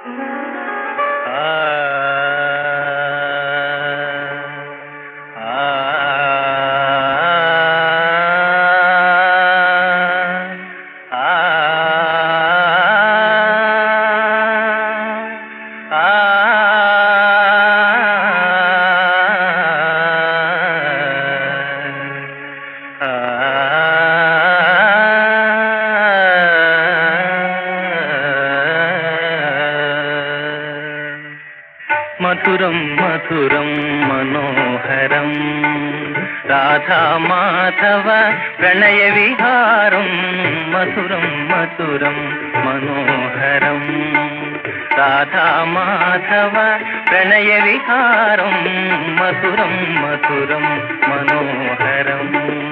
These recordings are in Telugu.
మధురం మధురం మనోహరం రాధా మాధవ ప్రణయ విహారం మధురం మధురం మనోహరం రాధా మాధవ ప్రణయ విహారం మధురం మధురం మనోహరం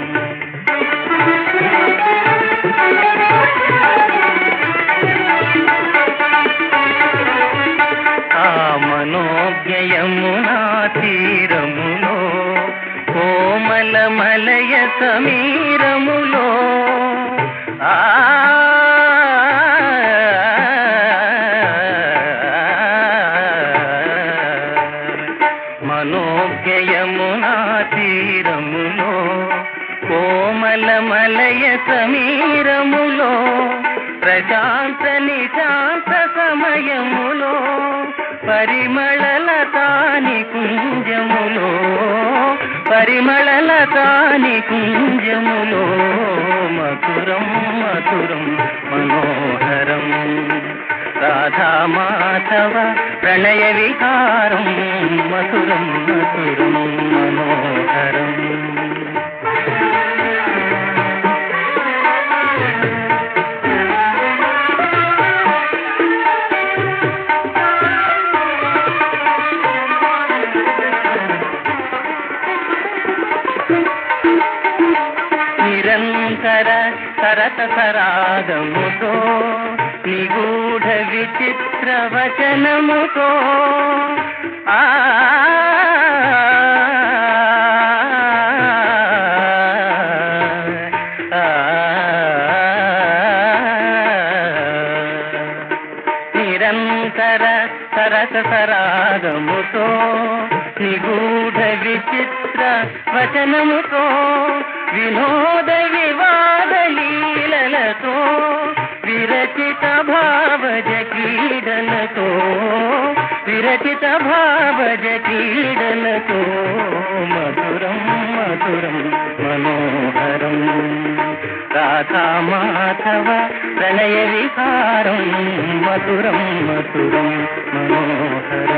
ఆ మనోజ్ఞయమునా తీరములో కోమల మలయ సమీరములో ఆ మనోజ్ఞయమునా తీరములో కోమల మలయ సమీరములో ప్రశాంత నిశాంత సమయములో పరిమళల తాని కుంజములో పరిమళల తాని కుంజములో మధురం మధురం మనోహరం రాధా మాధవ ప్రణయ విహారం మధురం మధురం మనోహరం నిరంతర సరత సరాగముతో నిగూఢ విచిత్ర వచనముతో ఆ నిరంతర సరస సరాగముతో నిగూఢ విచిత్ర వచనముతో వినోద వివాద లీలలతో విరచిత భావజ క్రీడలతో విరచిత భావజ క్రీడలతో మధురం మధురం మనోహరం రాధా మాధవ ప్రణయ విహారం మధురం మధురం మనోహరం